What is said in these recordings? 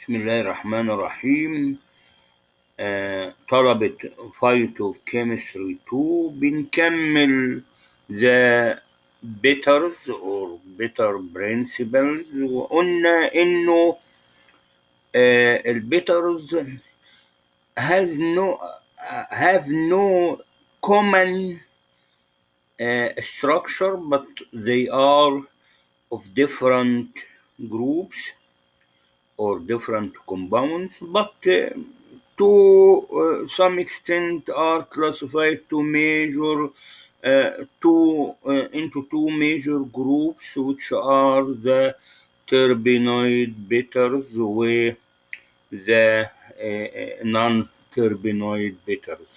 بسم الله الرحمن الرحيم آه، طلبة فايتو كيمستري 2 بنكمل the bitters or bitter principles وقلنا انه آه، البيترز has no have no common uh, structure but they are of different groups or different compounds, but uh, to uh, some extent are classified to major uh, two uh, into two major groups, which are the turbinoid bitters with the uh, non-turbinoid bitters.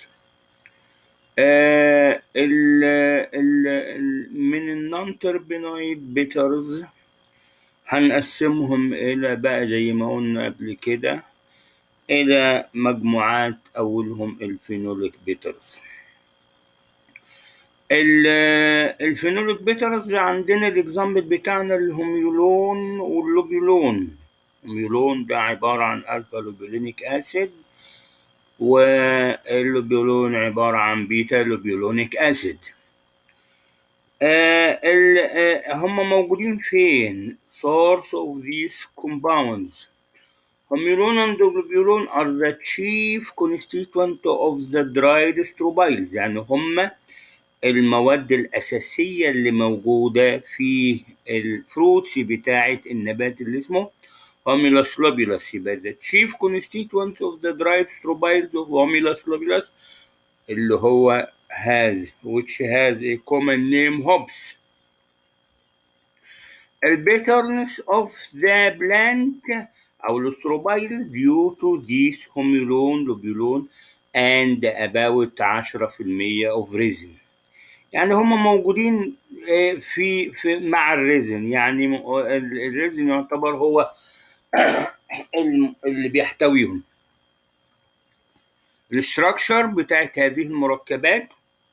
آه ال ال ال من النون تربينويد بيترز هنقسمهم إلى بقى زي ما قلنا قبل كده إلى مجموعات أولهم الفينوليك بيترز الفينوليك بيترز عندنا الإكزامبل بتاعنا الهوميولون واللوبيولون الهوميولون ده عبارة عن ألفا لوبيولينيك أسيد واللوبيولون عبارة عن بيتا لوبيولونيك أسيد آه ال- آه هم موجودين فين؟ source of these compounds Homulon and globulon are the chief constituent of the dried strobiles يعني هم المواد الأساسية اللي موجودة في الفروتس بتاعة النبات اللي اسمه Homulus lobulus يبقى the chief constituent of the dried strobiles of Homulus lobulus اللي هو has which has a common name hops the bitterness of the plant أو الستروبايلز due to this homulon lobulon and about 10% of resin يعني هم موجودين آه، في في مع الريزن يعني م- ال- الريزن يعتبر هو الم- اللي بيحتويهم الستراكشر بتاعت هذه المركبات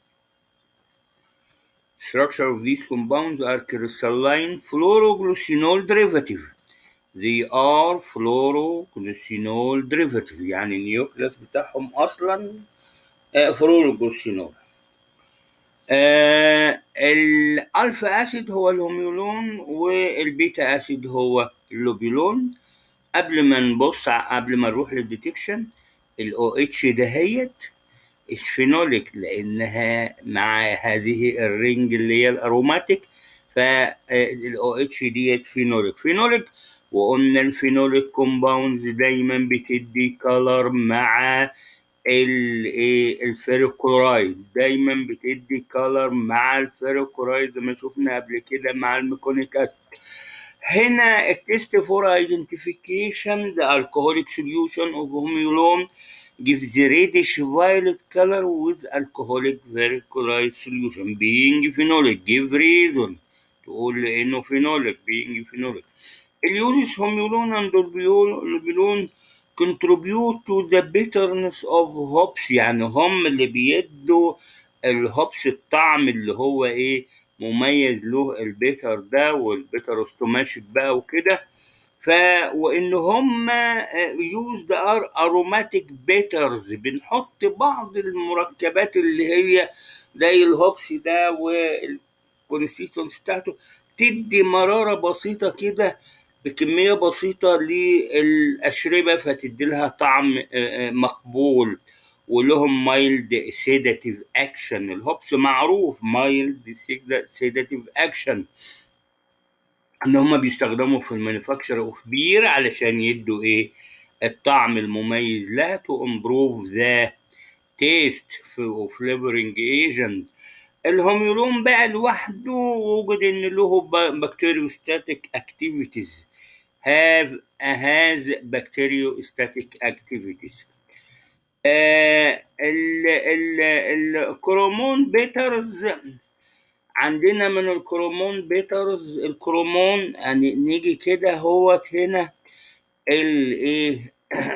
structure of these compounds are crystalline fluoroglycinol derivative they are fluoroglycinol derivative يعني النيوكليس بتاعهم اصلا فلوروجليسينول آه الالفا اسيد هو الهوميولون والبيتا اسيد هو اللوبيولون قبل ما نبص ع- قبل ما نروح للديتكشن الاو اتش دهيت اسفينوليك لانها مع هذه الرينج اللي هي الاروماتيك فالاو اتش ديت فينوليك فينوليك وقلنا الفينوليك كومباوندز دايما بتدي كلر مع ال- إيه الفيروكلورايد دايما بتدي كلر مع الفيروكلورايد زي ما شفنا قبل كده مع الميكونيك أسيد. هنا التست فور ايدنتيفيكيشن the alcoholic solution of homulon gives the reddish violet color with alcoholic verichloride solution being phenolic give reason تقول انه phenolic being phenolic اليوزس homulon and lobulon contribute to the bitterness of hops يعني هم اللي بيدوا الهوبس الطعم اللي هو ايه مميز له البيتر ده والبيتر استوماشيك بقى وكده ف وان هم يوزد ار اروماتيك بيترز بنحط بعض المركبات اللي هي زي الهوبس ده والكونستيتونس بتاعته تدي مرارة بسيطة كده بكمية بسيطة للأشربة فتدي لها طعم آه، آه، مقبول ولهم مايلد سيداتيف اكشن الهوبس معروف مايلد سيداتيف اكشن ان هم بيستخدموا في المانيفاكتشر اوف بير علشان يدوا ايه الطعم المميز لها تو امبروف ذا تيست وفليفرنج ايجنت الهوميولون بقى لوحده وجد ان له بكتيريوستاتيك اكتيفيتيز have has bacteriostatic activities آه ال ال الكرومون بيترز عندنا من الكرومون بيترز الكرومون يعني نيجي كده هو هنا الايه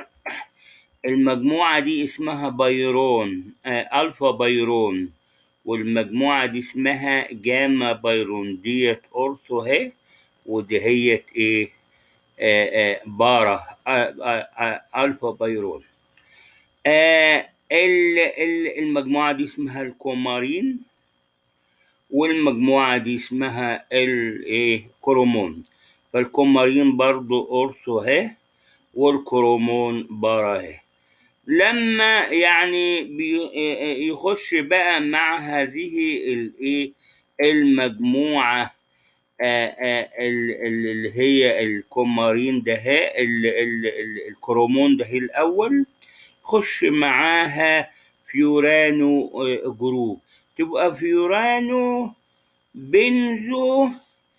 المجموعة دي اسمها بايرون آه ألفا بايرون والمجموعة دي اسمها جاما بايرون ديت أورثو اهي ودهيت ايه آه، آه، بارا آه، آه، آه، الفا بايرول آه، ال- ال- المجموعة دي اسمها الكومارين والمجموعة دي اسمها الايه كرومون فالكومارين برضو أورثو اهي والكرومون بارا اهي لما يعني بي- يخش بقى مع هذه الايه المجموعة آه، آه، ال- ال- اللي هي الكومارين ده هي- ال- ال- ال- الكرومون ده هي الأول خش معاها فيورانو آه، جروب تبقى فيورانو بنزو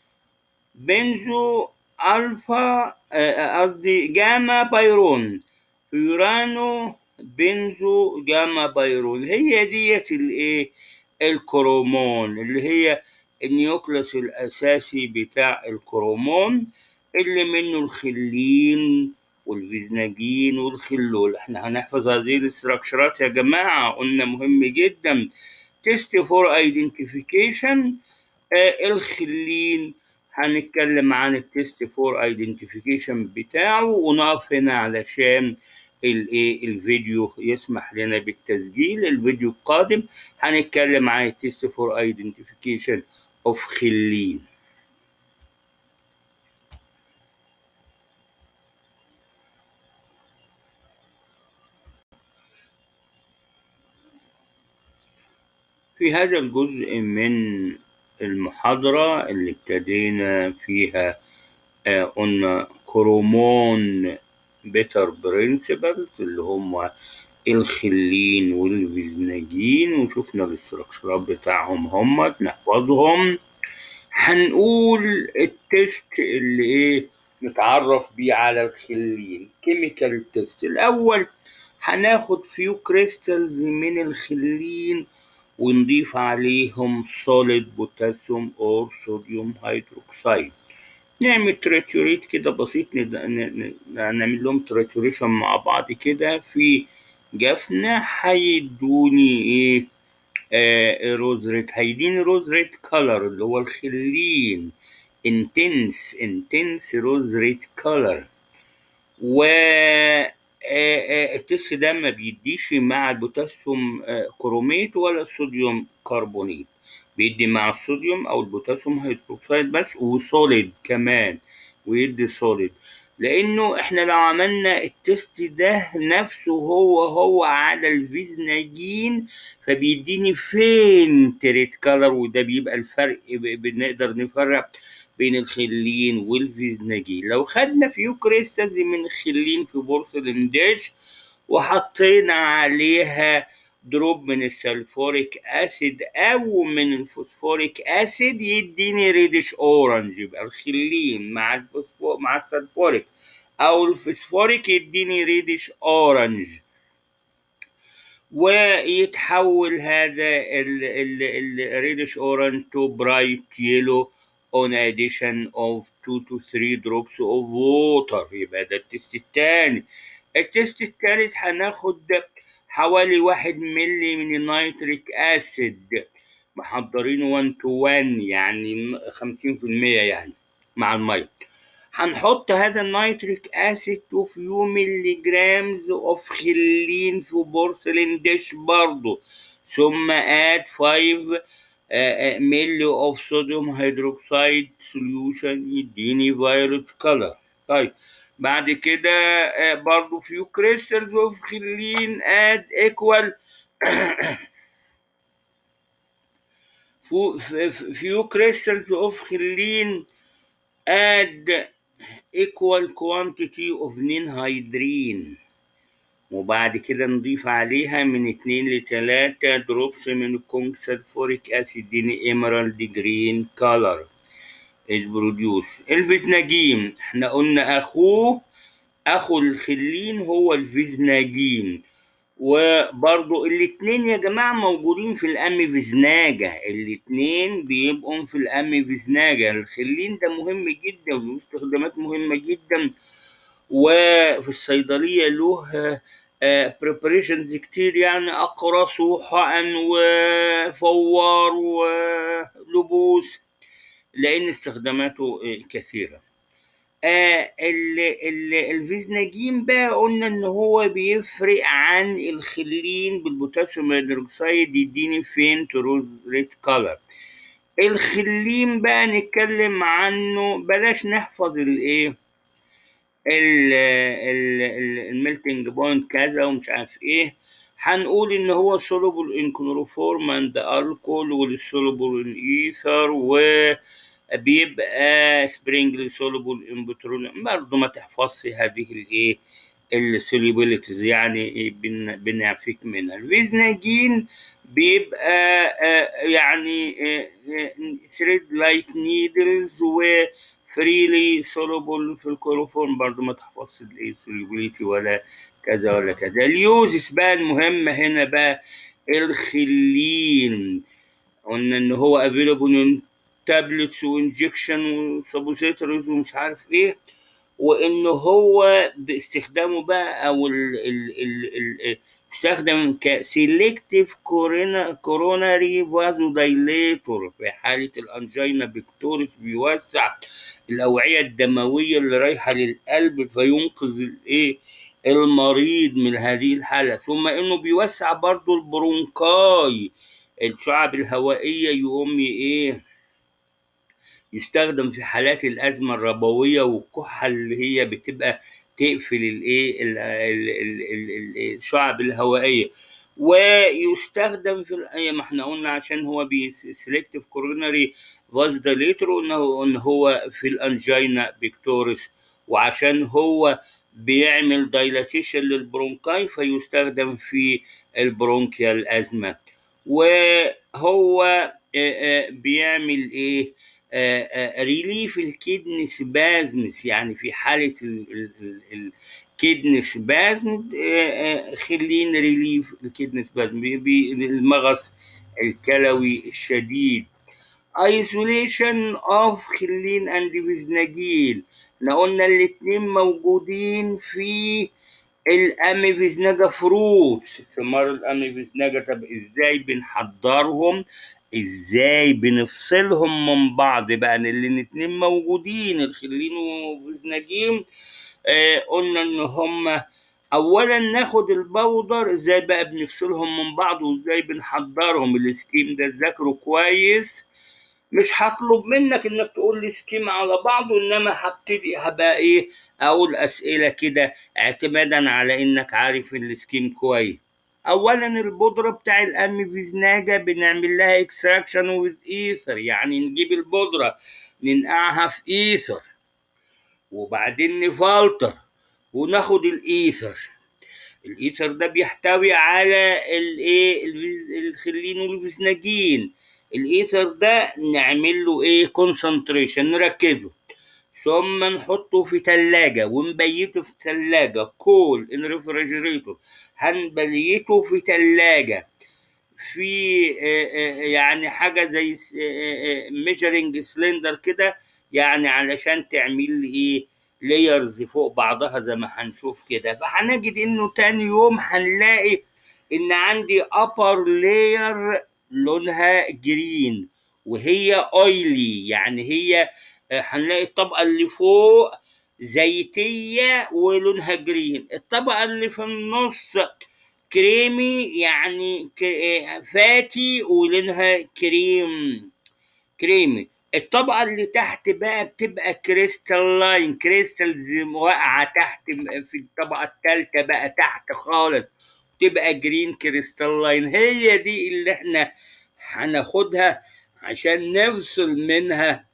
بنزو ألفا آه، قصدي جاما بايرون فيورانو بنزو جاما بايرون هي ديت الايه الكرومون اللي هي النيوكليس الأساسي بتاع الكرومون اللي منه الخلين والفيزناجين والخلول احنا هنحفظ هذه الاستراكشرات يا جماعة قلنا مهم جدا تيست فور ايدنتيفيكيشن الخلين هنتكلم عن التيست فور ايدنتيفيكيشن بتاعه ونقف هنا علشان الايه الفيديو يسمح لنا بالتسجيل الفيديو القادم هنتكلم عن التيست فور ايدنتيفيكيشن اوف خلين في هذا الجزء من المحاضرة اللي ابتدينا فيها آه، قلنا كرومون بيتر برنسبلز اللي هم الخلين والفيزناجين وشفنا الاستراكشرات بتاعهم هم نحفظهم هنقول التست اللي ايه نتعرف بيه على الخلين كيميكال تيست الاول هناخد فيو كريستالز من الخلين ونضيف عليهم سوليد بوتاسيوم اور صوديوم هيدروكسيد نعمل تراتوريت كده بسيط ند- ن- ن- نعمل لهم تراتوريشن مع بعض كده في جفنة هيدوني ايه آه روز ريد هيديني روز ريد كولر اللي هو الخلين انتنس انتنس روز ريد كولر و آه، آه، التست ده ما بيديش مع البوتاسيوم آه، كروميت ولا الصوديوم كربونيت بيدي مع الصوديوم او البوتاسيوم هيدروكسيد بس وسوليد كمان ويدي سوليد لانه احنا لو عملنا التست ده نفسه هو هو على الفيزناجين فبيديني فين تريت كالر وده بيبقى الفرق ب- بنقدر نفرق بين الخلين والفيزناجين لو خدنا فيو كريستالز من الخلين في بورسلين ديش وحطينا عليها دروب من السلفوريك اسيد او من الفوسفوريك اسيد يديني ريدش اورنج يبقى الخلين مع الفوسفو مع السلفوريك او الفوسفوريك يديني ريدش اورنج ويتحول هذا الريدش اورنج تو برايت يلو on addition of 2 to 3 drops of water يبقى ده التست التاني التست التالت هناخد حوالي واحد ملي من النيتريك اسيد محضرينه 1 to 1 يعني 50% يعني مع الميه هنحط هذا النيتريك اسيد تو فيو ملي جرامز اوف خلين في بورسلين ديش برضه ثم اد 5 ملي اوف صوديوم هيدروكسيد سوليوشن يديني فايولت كلر طيب بعد كده آه، برضو فيو كريستالز اوف خلين اد ايكوال فيو كريستالز اوف خلين اد equal quantity of نينهايدرين وبعد كده نضيف عليها من اتنين لتلاتة دروبس من الكونج سلفوريك اسيد ديني ايمرالد جرين كولر is produced الفيزناجين احنا قلنا اخوه اخو الخلين هو الفيزناجين وبرضو الاتنين يا جماعة موجودين في الأم فيزناجة الاتنين بيبقوا في الأم فيزناجة الخلين ده مهم جدا وله استخدامات مهمة جدا وفي الصيدلية له بريبريشنز كتير يعني أقرص وحقن وفوار ولبوس لأن استخداماته آه، كثيرة آه ال ال الفيزناجين بقى قلنا ان هو بيفرق عن الخلين بالبوتاسيوم هيدروكسيد يديني فين تروز ريد كولر الخلين بقى نتكلم عنه بلاش نحفظ الايه الميلتنج بوينت كذا ومش عارف ايه هنقول ان هو soluble in chloroform and alcohol والsoluble in ether وبيبقى springly soluble in petroleum برضه ما تحفظش هذه الايه السوليبيليتيز يعني بن- بنعفيك منها الفيزناجين بيبقى آه، يعني ثريد لايك نيدلز و فريلي soluble في الكلوروفورم برضو ما تحفظش الايه solubility ولا كذا ولا كذا اليوزس بقى المهمة هنا بقى الخلين قلنا ان هو افيلابل تابلتس وانجكشن وسبوزيتوريز ومش عارف ايه وان هو باستخدامه بقى او ال ال ال ال استخدم كسيلكتيف كورونا كوروناري فازو دايليتور في حالة الانجينا بيكتوريس بيوسع الأوعية الدموية اللي رايحة للقلب فينقذ الايه المريض من هذه الحالة ثم انه بيوسع برضو البرونكاي الشعب الهوائية يقوم ايه يستخدم في حالات الأزمة الربوية والكحة اللي هي بتبقى تقفل الايه ال- ال- ال- ال- ال- الشعب الهوائية ويستخدم في ال- ما احنا قلنا عشان هو سيلكتيف كوروناري فازداليتر انه ان هو في الانجينا بيكتوريس وعشان هو بيعمل دايلاتيشن للبرونكاي فيستخدم في البرونكيال ازمه وهو آه، آه، بيعمل ايه ريليف الكدن سبازمس يعني في حالة الكدن سبازم خلين ريليف الكدن سبازم المغص الكلوي الشديد isolation of خلين and فيزناجيل احنا قلنا الاتنين موجودين في الاميفيزناجا فروتس ثمار الاميفيزناجا طب ازاي بنحضرهم ازاي بنفصلهم من بعض بقى ان الاتنين موجودين الخلين وفيزناجين آه قلنا ان هم اولا ناخد البودر ازاي بقى بنفصلهم من بعض وازاي بنحضرهم السكيم ده تذاكره كويس مش هطلب منك انك تقول لي سكيم على بعضه انما هبتدي هبقى ايه اقول اسئله كده اعتمادا على انك عارف السكيم كويس اولا البودره بتاع الام فيزناجا بنعمل لها اكستراكشن ويز ايثر يعني نجيب البودره ننقعها في ايثر وبعدين نفلتر وناخد الايثر الايثر ده بيحتوي على الايه الخلين والفسناجين الايثر ده نعمل له ايه كونسنتريشن نركزه ثم نحطه في تلاجة ونبيته في تلاجة كول ان ريفريجريتور هنبيته في تلاجة في يعني حاجة زي ميجرنج سلندر كده يعني علشان تعمل لي ايه لايرز فوق بعضها زي ما هنشوف كده فهنجد انه تاني يوم هنلاقي ان عندي upper layer لونها جرين وهي اويلي يعني هي هنلاقي الطبقة اللي فوق زيتية ولونها جرين الطبقة اللي في النص كريمي يعني فاتي ولونها كريم كريمي الطبقة اللي تحت بقى بتبقى كريستالين كريستالز واقعة تحت في الطبقة التالتة بقى تحت خالص تبقى جرين كريستالين هي دي اللي احنا هناخدها عشان نفصل منها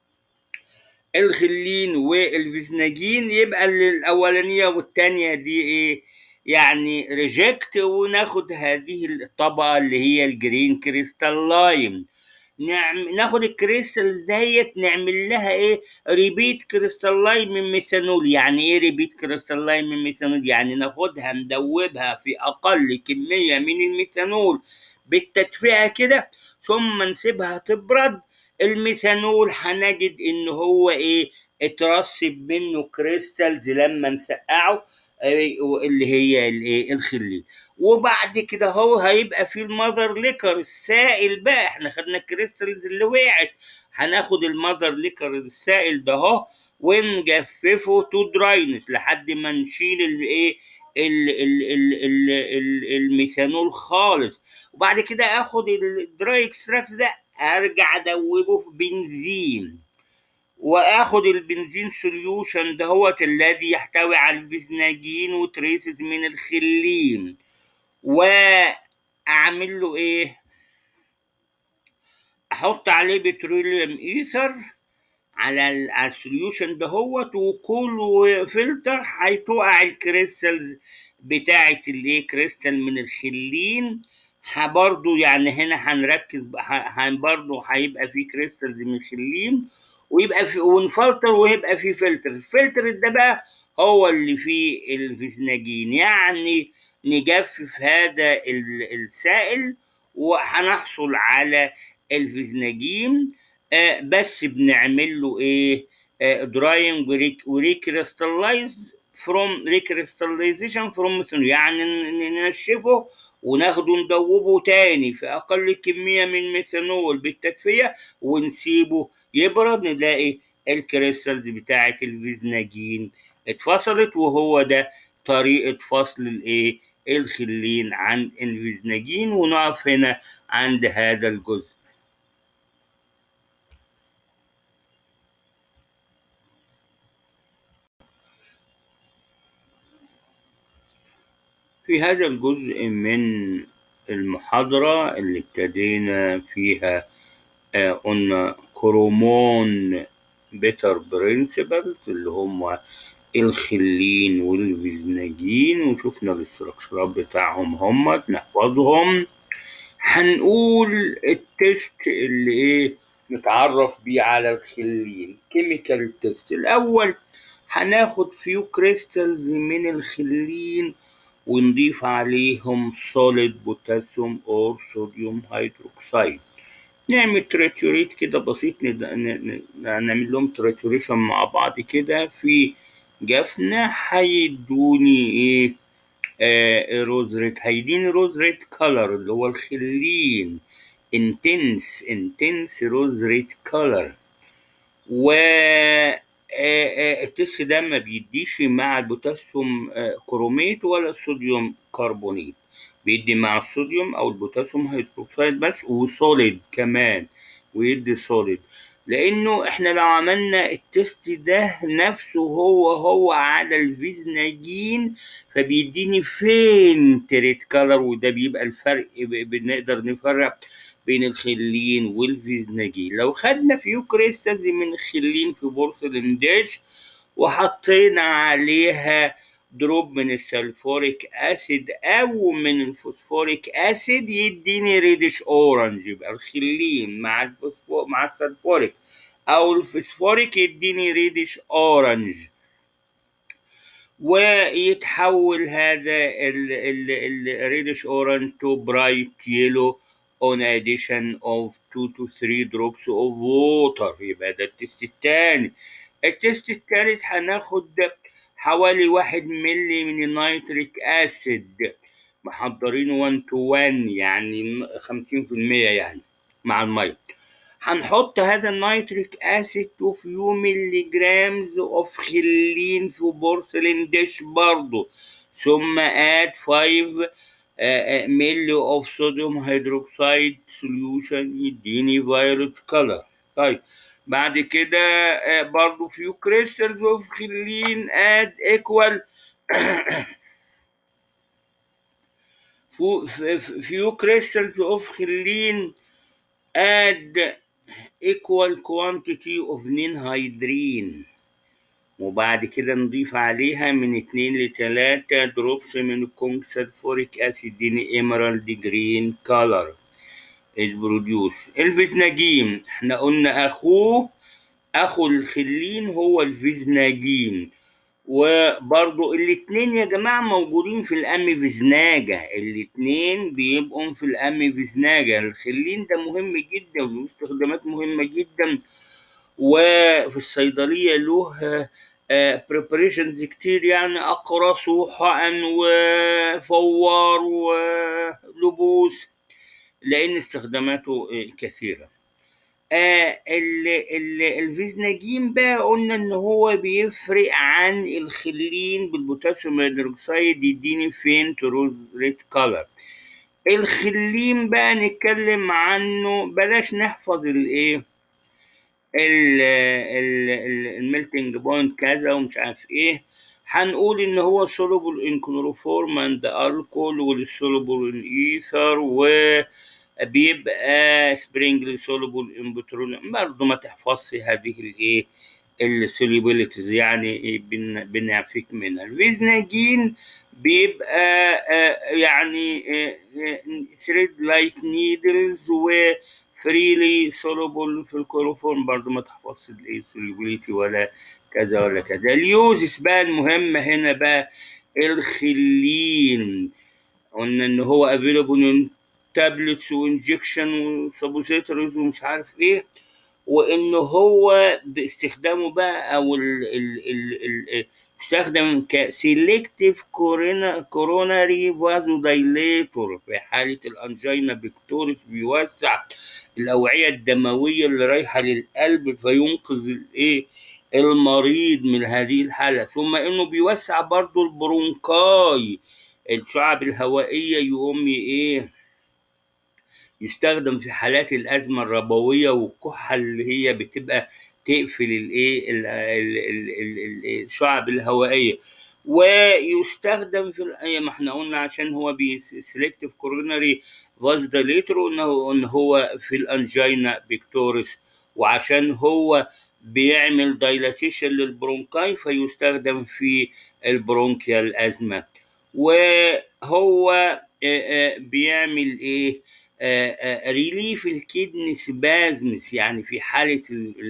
الخلين والفيزناجين يبقى الاولانيه والتانيه دي ايه يعني ريجكت وناخد هذه الطبقه اللي هي الجرين كريستالين نعم ناخد الكريستالز ديت نعمل لها ايه ريبيت كريستالين من ميثانول يعني ايه ريبيت كريستالين من ميثانول يعني ناخدها ندوبها في اقل كميه من الميثانول بالتدفئه كده ثم نسيبها تبرد الميثانول هنجد ان هو ايه اترسب منه كريستالز لما نسقعه اللي هي الايه الخليل وبعد كده هو هيبقى في المذر ليكر السائل بقى احنا خدنا الكريستالز اللي وقعت هناخد المذر ليكر السائل ده اهو ونجففه تو دراينس لحد ما نشيل الايه ال- ال- ال- ال- ال- الميثانول خالص وبعد كده اخد الدراي اكستراكت ده ارجع ادوبه في بنزين واخد البنزين سوليوشن دهوت الذي يحتوي على الفيزناجين وتريسز من الخلين واعمل له ايه احط عليه بتروليوم ايثر على ال- على السوليوشن دهوت وكل فلتر هيتوقع الكريستالز بتاعه الايه كريستال من الخلين ه- برضو يعني هنا هنركز ه- ه- برضو هيبقى في كريستالز من الخلين ويبقى في ونفلتر ويبقى في فلتر الفلتر ده بقى هو اللي فيه الفيزناجين يعني نجفف هذا ال- السائل وهنحصل على الفيزناجين آه، بس بنعمل له ايه دراينج وريكريستاللايز فروم ريكريستاليزيشن فروم يعني ن- ن- ننشفه وناخده ندوبه تاني في اقل كميه من ميثانول بالتدفئه ونسيبه يبرد نلاقي الكريستالز بتاعه الفيزناجين اتفصلت وهو ده طريقه فصل الايه الخلين عن الفيزناجين ونقف هنا عند هذا الجزء في هذا الجزء من المحاضرة اللي ابتدينا فيها آه، قلنا كرومون بيتر برنسبلز اللي هم الخلين والفيزناجين وشفنا الاستراكشرات بتاعهم هم نحفظهم هنقول التست اللي ايه نتعرف بيه على الخلين كيميكال تيست الاول هناخد فيو كريستالز من الخلين ونضيف عليهم سوليد بوتاسيوم اور صوديوم هيدروكسيد نعمل تريتوريت كده بسيط ند- ن- ن- نعمل لهم تريتوريشن مع بعض كده في جفنة هيدوني ايه آه روز ريد هيديني روز ريد كولر اللي هو الخلين انتنس انتنس روز ريد كولر و آه، آه، التست ده ما بيديش مع البوتاسيوم آه، كروميت ولا الصوديوم كربونيت بيدي مع الصوديوم او البوتاسيوم هيدروكسيد بس وسوليد كمان ويدي سوليد لانه احنا لو عملنا التست ده نفسه هو هو على الفيزناجين فبيديني فين تريت كولر وده بيبقى الفرق ب- بنقدر نفرق بين الخلين والفيزناجين لو خدنا فيو كريستالز من الخلين في بورسلين ديش وحطينا عليها دروب من السلفوريك اسيد او من الفوسفوريك اسيد يديني ريدش اورنج يبقى الخلين مع الفوسفور مع السلفوريك او الفوسفوريك يديني ريدش اورنج ويتحول هذا الريدش اورنج تو برايت يلو on addition of 2 to 3 drops of water يبقى ده التست التاني التست التالت هناخد حوالي واحد ملي من النيتريك اسيد محضرينه 1 to 1 يعني 50% يعني مع الميه هنحط هذا النيتريك اسيد في فيو ملي جرامز اوف خلين في بورسلين ديش برضه ثم اد 5 ملي اوف صوديوم هيدروكسيد سوليوشن يديني فايولت كولر طيب بعد كده آه، برضو فيو كريستالز اوف خلين اد ايكوال فيو كريستالز اوف خلين add equal quantity of نينهيدرين وبعد كده نضيف عليها من اتنين لتلاتة دروبس من الكونج سلفوريك اسيد دي ايمرالد جرين كولر is produced الفيزناجين احنا قلنا اخوه اخو الخلين هو الفيزناجين وبرضو الاتنين يا جماعة موجودين في الأم فيزناجة الاتنين بيبقوا في الأم فيزناجة الخلين ده مهم جدا وله استخدامات مهمة جدا وفي الصيدلية له بريبريشنز كتير يعني أقراص وحقن وفوار ولبوس لأن استخداماته آه، كثيرة آه ال ال الفيزناجين بقى قلنا ان هو بيفرق عن الخلين بالبوتاسيوم هيدروكسيد يديني فين روز ريد كولر الخلين بقى نتكلم عنه بلاش نحفظ الايه الميلتنج بوينت كذا ومش عارف ايه هنقول ان هو soluble in chloroform and alcohol والsoluble in ether وبيبقى springly soluble in petroleum برضه ما تحفظش هذه الايه السوليبيليتيز يعني بن- بنعفيك منها الفيزناجين بيبقى آه، يعني ثريد لايك نيدلز و فريلي سولوبل في الكلوفورم برضه ما تحفظش الايه solubility ولا كذا ولا كذا اليوزس بقى المهمة هنا بقى الخلين قلنا ان هو افيلابل تابلتس وانجكشن وسبوزيتوريز ومش عارف ايه وان هو باستخدامه بقى او ال ال ال ال بيستخدم كسيلكتيف كورونا كوروناري فازو دايليتور في حالة الانجينا بيكتوريس بيوسع الاوعية الدموية اللي رايحة للقلب فينقذ الايه المريض من هذه الحالة ثم انه بيوسع برضو البرونكاي الشعب الهوائية يقوم ايه يستخدم في حالات الأزمة الربوية والكحة اللي هي بتبقى تقفل الايه ال- ال- ال- ال- ال- الشعب الهوائية ويستخدم في ال- ما احنا قلنا عشان هو سيلكتيف كوروناري فازداليتر انه ان هو في الانجينا بيكتوريس وعشان هو بيعمل دايلاتيشن للبرونكاي فيستخدم في البرونكيال ازمه وهو آه، آه، بيعمل ايه ريليف الكدن سبازمس يعني في حالة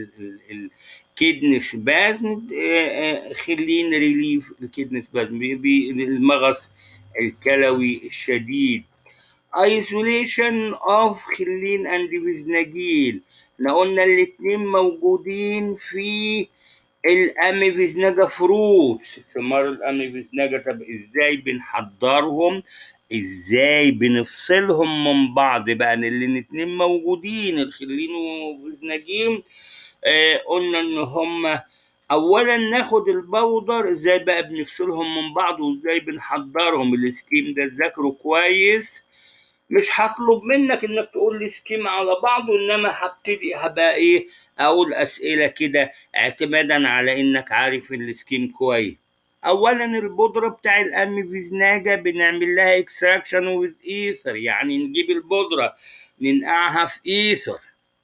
الكدن سبازم خلين ريليف الكدن سبازم المغص الكلوي الشديد isolation of خلين and فيزناجيل احنا قلنا الاتنين موجودين في الاميفيزناجا فروتس ثمار الاميفيزناجا طب ازاي بنحضرهم ازاي بنفصلهم من بعض بقى ان الاتنين موجودين الخلين وفيزناجين آه قلنا ان هما اولا ناخد البودر ازاي بقى بنفصلهم من بعض وازاي بنحضرهم السكيم ده تذاكره كويس مش هطلب منك انك تقول لي سكيم على بعضه انما هبتدي هبقى ايه اقول اسئله كده اعتمادا على انك عارف السكيم كويس اولا البودره بتاع الاميفيزناجا بنعمل لها اكستراكشن ويز ايثر يعني نجيب البودره ننقعها في ايثر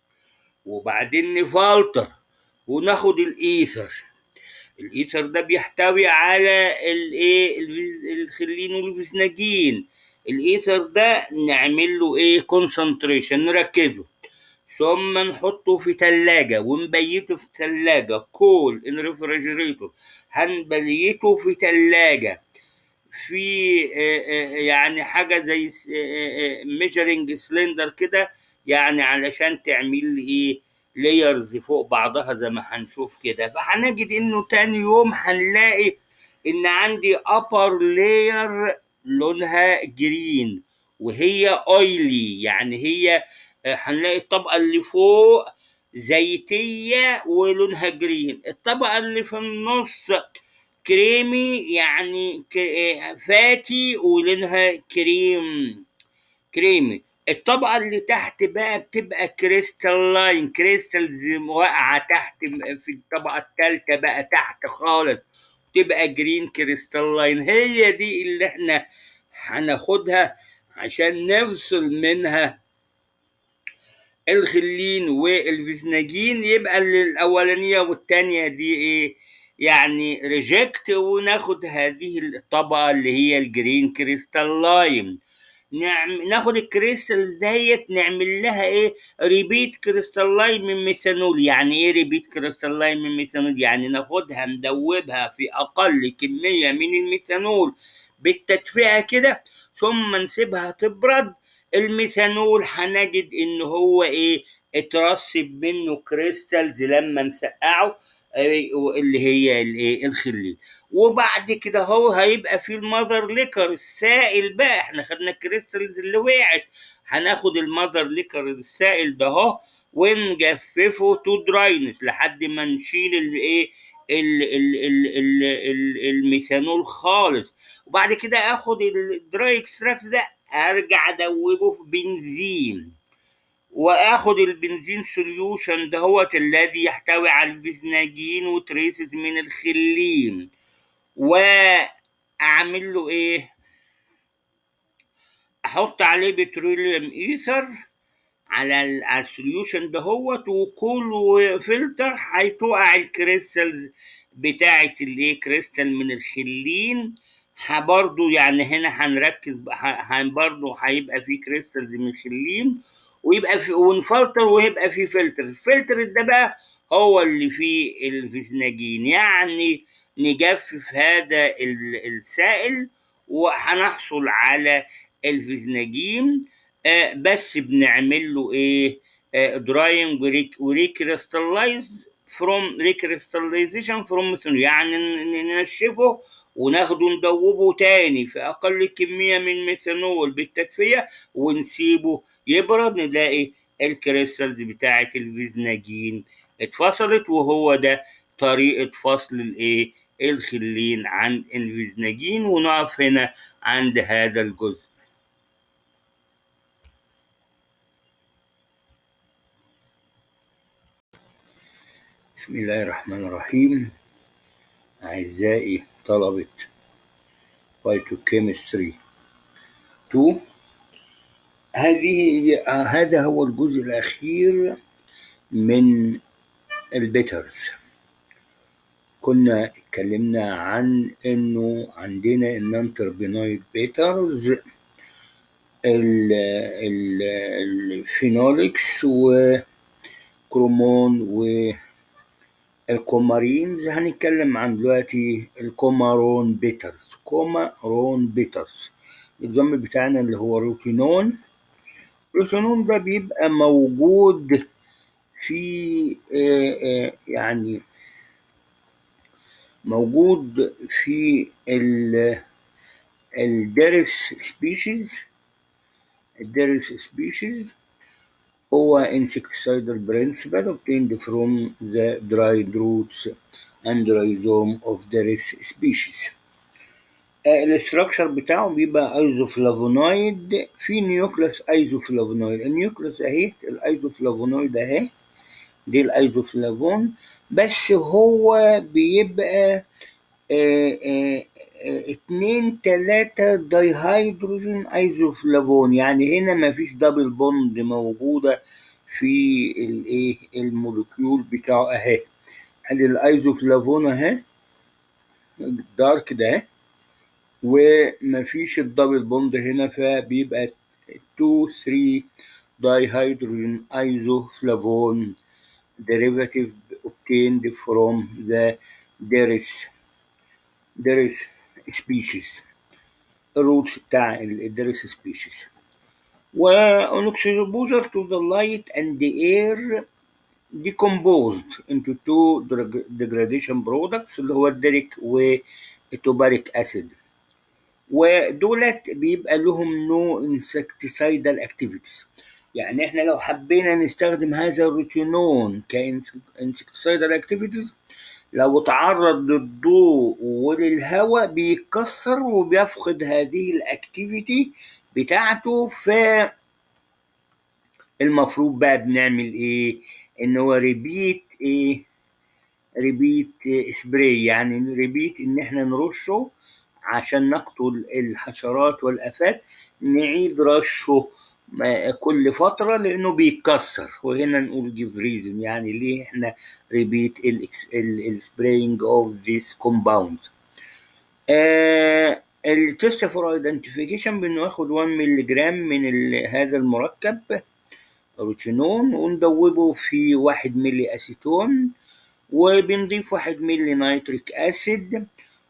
وبعدين نفلتر وناخد الايثر الايثر ده بيحتوي على الايه الفيز- الخلين والفيزناجين الايثر ده نعمل له ايه كونسنتريشن نركزه ثم نحطه في تلاجة ونبيته في تلاجة كول ان ريفريجريتور هنبيته في تلاجة في آه، آه، يعني حاجة زي ميجرنج سلندر كده يعني علشان تعمل لي ايه لايرز فوق بعضها زي ما هنشوف كده فهنجد انه تاني يوم هنلاقي ان عندي upper layer لونها جرين وهي اويلي يعني هي آه، هنلاقي الطبقة اللي فوق زيتية ولونها جرين الطبقة اللي في النص كريمي يعني ك- آه، فاتي ولونها كريم كريمي الطبقة اللي تحت بقى بتبقى كريستالين كريستالز واقعة تحت في الطبقة التالتة بقى تحت خالص تبقى جرين كريستالين هي دي اللي احنا هناخدها عشان نفصل منها الخلين والفيزناجين يبقى الاولانيه والتانيه دي ايه يعني ريجكت وناخد هذه الطبقه اللي هي الجرين كريستالين نعم ناخد الكريستالز ديت نعمل لها ايه ريبيت كريستالين من ميثانول يعني ايه ريبيت كريستالين من ميثانول يعني ناخدها ندوبها في اقل كميه من الميثانول بالتدفئه كده ثم نسيبها تبرد الميثانول هنجد ان هو ايه اترسب منه كريستالز لما نسقعه إيه، اللي هي الايه الخليه وبعد كده هو هيبقى في المذر ليكر السائل بقى احنا خدنا الكريستالز اللي وقعت هناخد المذر ليكر السائل ده اهو ونجففه تو دراينس لحد ما نشيل الايه ال- ال- ال- ال- ال- الميثانول خالص وبعد كده اخد الدراي اكستراكت ده ارجع ادوبه في بنزين واخد البنزين سوليوشن دهوت الذي يحتوي على الفيزناجين وتريسز من الخلين واعمل له ايه احط عليه بتروليوم ايثر على ال- على السوليوشن دهوت وكل فلتر هتقع الكريستالز بتاعه الايه كريستال من الخلين ه- برضو يعني هنا هنركز ه- ه- برضو هيبقى في كريستالز من الخلين ويبقى في ونفلتر ويبقى في فلتر الفلتر ده بقى هو اللي فيه الفيزناجين يعني نجفف هذا ال- السائل وهنحصل على الفيزناجين آه، بس بنعمل له ايه دراينج وريكريستاللايز فروم ريكريستاليزيشن فروم ميثانول يعني ن- ن- ننشفه وناخده ندوبه تاني في اقل كميه من ميثانول بالتدفئه ونسيبه يبرد نلاقي الكريستالز بتاعه الفيزناجين اتفصلت وهو ده طريقه فصل الايه الخلين عن الفيزناجين ونقف هنا عند هذا الجزء بسم الله الرحمن الرحيم أعزائي طلبة بايوكيمستري 2 هذه هذا هو الجزء الأخير من البيترز كنا اتكلمنا عن انه عندنا النون تربينويد بيترز الفينولكس وكرومون والكومارينز هنتكلم عن دلوقتي الكومارون بيترز كومارون بيترز النظام بتاعنا اللي هو روتينون الروتينون ده بيبقى موجود في آه، آه، يعني موجود في ال الديركس سبيشيز الديركس سبيشيز هو insecticidal principle obtained from the dried roots and rhizome of Deris species. الاستراكشر بتاعه بيبقى ايزوفلافونويد في نيوكليس ايزوفلافونويد النيوكليس اهي الايزوفلافونويد اهي دي الايزوفلافون بس هو بيبقى آه، آه، آه، اتنين تلاتة دايهيدروجين ايزوفلافون يعني هنا مفيش دبل بوند موجودة في الايه المولكيول بتاعه اهي ادي الايزوفلافون اهي الدارك ده ومفيش الدبل بوند هنا فبيبقى 2 3 دايهيدروجين ايزوفلافون derivative obtained from the Deris Deris species الروتس بتاع الدرس species وان exposure to the light and the air decomposed into two drag- degradation products اللي هو الديريك والتوباريك اسيد ودولت بيبقى لهم نو انسكتيسايدال اكتيفيتيز يعني احنا لو حبينا نستخدم هذا الروتينون كانسكتيسايدال اكتيفيتيز لو تعرض للضوء وللهواء بيتكسر وبيفقد هذه الاكتيفيتي بتاعته ف المفروض بقى بنعمل ايه ان هو ريبيت ايه ريبيت سبراي يعني ريبيت ان احنا نرشه عشان نقتل الحشرات والافات نعيد رشه ما- كل فترة لأنه بيتكسر وهنا نقول جيف ريزون يعني ليه احنا ريبيت السبراينج اوف ذيس كومباوندز التست فور ايدنتيفيكيشن بناخد 1 مللي جرام من ال- هذا المركب روتينون وندوبه في 1 مللي اسيتون وبنضيف 1 مللي نيتريك اسيد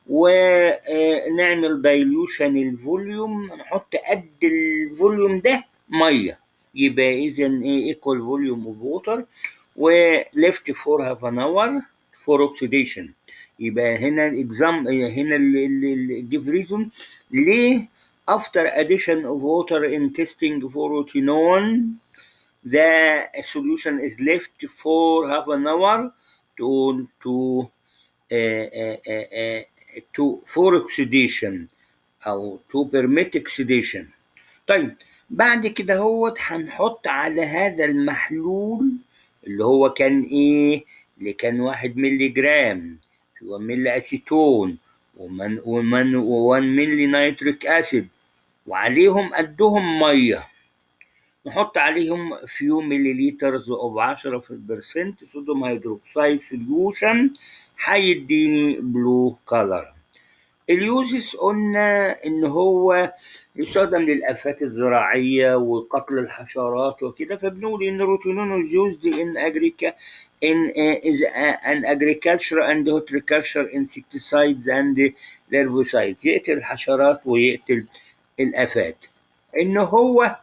ونعمل دايلوشن الفوليوم نحط قد الفوليوم ده ميه يبقى اذا ايه ايكوال فوليوم اوف ووتر وليفت فور هاف ان اور فور اوكسيديشن يبقى هنا الاكزام هنا الجيف ريزون ليه after addition of water in testing for rotinone the solution is left for half an hour to to uh, uh, uh, uh, to for oxidation او to permit oxidation طيب بعد كده هوت هنحط على هذا المحلول اللي هو كان ايه اللي كان واحد ملي جرام في 1 ملي اسيتون ومن ومن و1 ملي نيتريك اسيد وعليهم قدهم ميه نحط عليهم فيو ملي لترز اوف 10 في البرسنت صوديوم هيدروكسيد سوليوشن هيديني بلو كلر اليوزس قلنا ان هو يستخدم للافات الزراعيه وقتل الحشرات وكده فبنقول ان روتينون used in agrica in uh, is uh, an agriculture and horticulture insecticides and larvicides يقتل الحشرات ويقتل الافات ان هو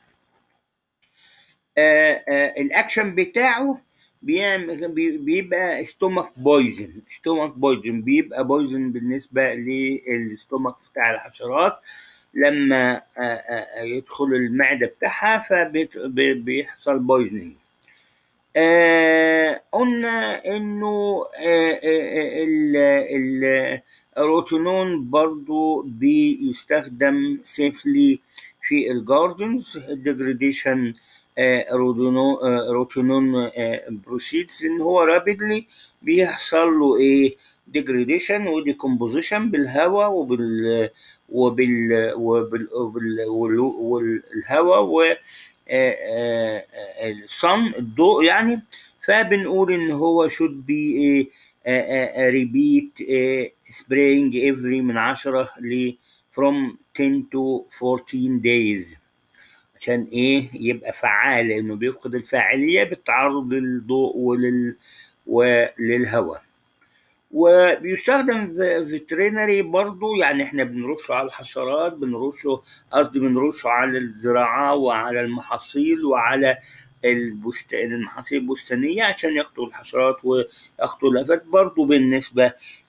آه آه الاكشن بتاعه بيعمل بي- بيبقى ستومك بويزن ستومك بويزن بيبقى بويزن بالنسبه للستومك بتاع الحشرات لما آه، آه، يدخل المعده بتاعها فبيحصل بويزنينج آه قلنا انه آه آه ال ال الروتينون برضو بيستخدم سيفلي في الجاردنز الديجريديشن روتينون بروسيدز ان هو رابيدلي بيحصل له ايه ديجريديشن وديكومبوزيشن بالهواء وبال وبال وبال وبال وال- والهواء و الصن الضوء يعني فبنقول ان هو should be a, a, a, a repeat a spraying every من 10 ل from 10 to 14 days عشان ايه يبقى فعال لانه بيفقد الفاعليه بالتعرض للضوء ولل وللهواء وبيستخدم فيترينري برضو يعني احنا بنرشه على الحشرات بنرشه قصدي بنرشه على الزراعة وعلى المحاصيل وعلى البست... المحاصيل البستانية عشان يقتلوا الحشرات ويقتلوا الآفات برضو بالنسبة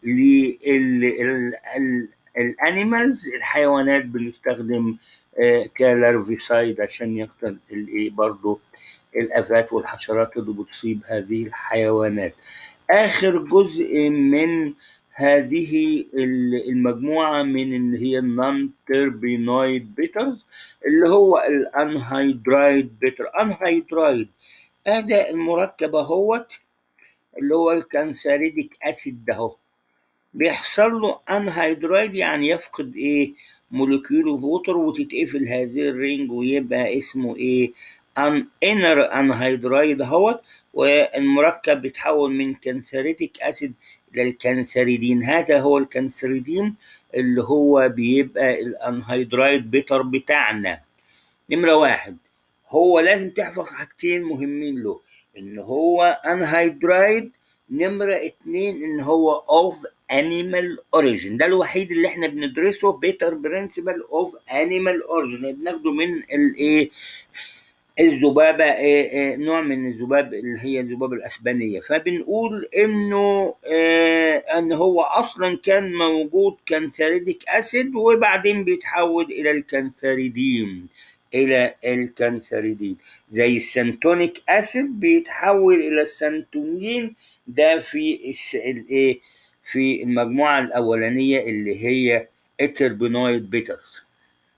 للأنيمالز الحيوانات بنستخدم آه، كلارفيسايد عشان يقتل الايه برضو الآفات والحشرات اللي بتصيب هذه الحيوانات آخر جزء من هذه ال- المجموعة من اللي هي النون تربينويد بيترز اللي هو الانهيدرايد بيتر انهيدرايد هذا المركب اهوت اللي هو الكانساريديك اسيد ده اهو بيحصل له انهيدرايد يعني يفقد ايه مولكيول اوف ووتر وتتقفل هذه الرينج ويبقى اسمه ايه ان انر انهيدرايد اهوت والمركب بيتحول من كانسريتيك اسيد للكانسريدين هذا هو الكانسريدين اللي هو بيبقى الانهيدرايد بيتر بتاعنا نمرة واحد هو لازم تحفظ حاجتين مهمين له ان هو انهيدرايد نمرة اتنين ان هو اوف انيمال اوريجين ده الوحيد اللي احنا بندرسه بيتر برنسبل اوف انيمال اوريجين بناخده من الايه الذبابة إيه إيه نوع من الذباب اللي هي الذبابة الأسبانية فبنقول إنه إيه إن هو أصلا كان موجود كانثريديك أسيد وبعدين بيتحول إلى الكانثريدين إلى الكانثريدين زي السنتونيك أسيد بيتحول إلى السنتونين ده في الس- الإيه في المجموعة الأولانية اللي هي التربينويد بيترز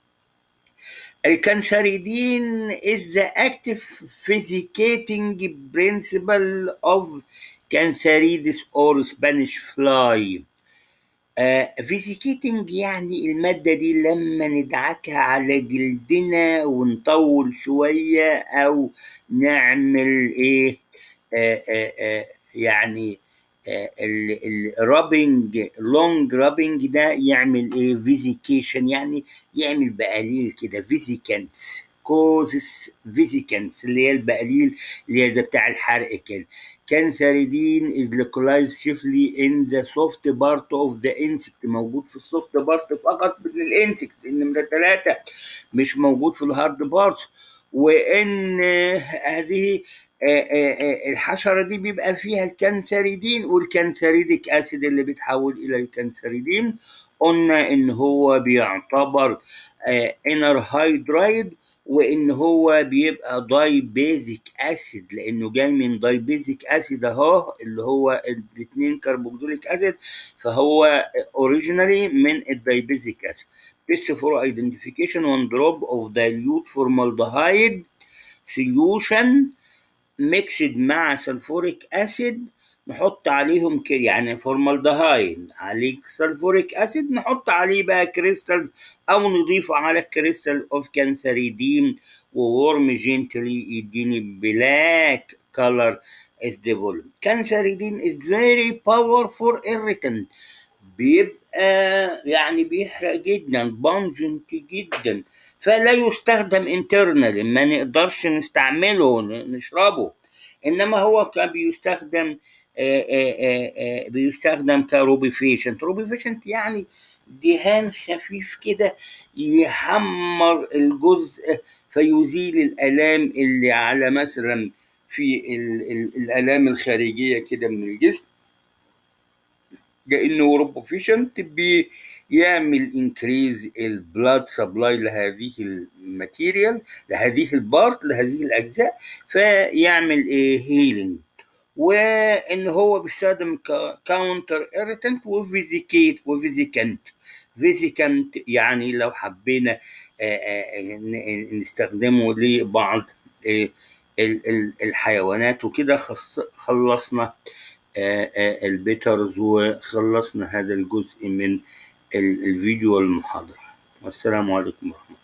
الكانسريدين is the active physicating principle of Canceridis or Spanish fly. فيزيكيتنج يعني المادة دي لما ندعكها على جلدنا ونطول شوية أو نعمل إيه آه آه آه يعني الرابنج لونج رابنج ده يعمل ايه فيزيكيشن يعني يعمل بقليل كده فيزيكانس كوزس فيزيكانس اللي هي البقليل اللي هي ده بتاع الحرق كده كانسريدين is localized chiefly in the soft part of the insect موجود في السوفت بارت فقط من الانسكت نمرة ثلاثة مش موجود في الهارد بارتس وان هذه الحشرة دي بيبقى فيها الكانسريدين والكانسريديك أسيد اللي بيتحول إلى الكانسريدين قلنا إن هو بيعتبر انر هايدرايد وان هو بيبقى داي بيزك اسيد لانه جاي من داي بيزك اسيد اهو اللي هو الاثنين كربوكسيليك اسيد فهو اوريجينالي من الدايبيزيك اسيد test for identification one drop of dilute formaldehyde solution mixed مع سلفوريك اسيد نحط عليهم ك... يعني فورمالدهايد عليه سلفوريك اسيد نحط عليه بقى كريستالز او نضيفه على الكريستال اوف كانسريدين وورم جنتلي يديني بلاك color is developed. Canceridin is very powerful irritant. بيبقى يعني بيحرق جدا بانجنت جدا فلا يستخدم انترنال ما نقدرش نستعمله نشربه انما هو كان بيستخدم آآ آآ بيستخدم كروبيفيشنت روبيفيشنت يعني دهان خفيف كده يحمر الجزء فيزيل الالام اللي على مثلا في ال ال الالام الخارجيه كده من الجسم لانه روبوفيشنت بيعمل انكريز البلاد سبلاي لهذه الماتيريال لهذه البارت لهذه الاجزاء فيعمل ايه هيلينج وان هو بيستخدم كاونتر ايريتنت وفيزيكيت وفيزيكانت فيزيكانت يعني لو حبينا نستخدمه لبعض الحيوانات وكده خلصنا البيترز وخلصنا هذا الجزء من الفيديو والمحاضرة والسلام عليكم ورحمة الله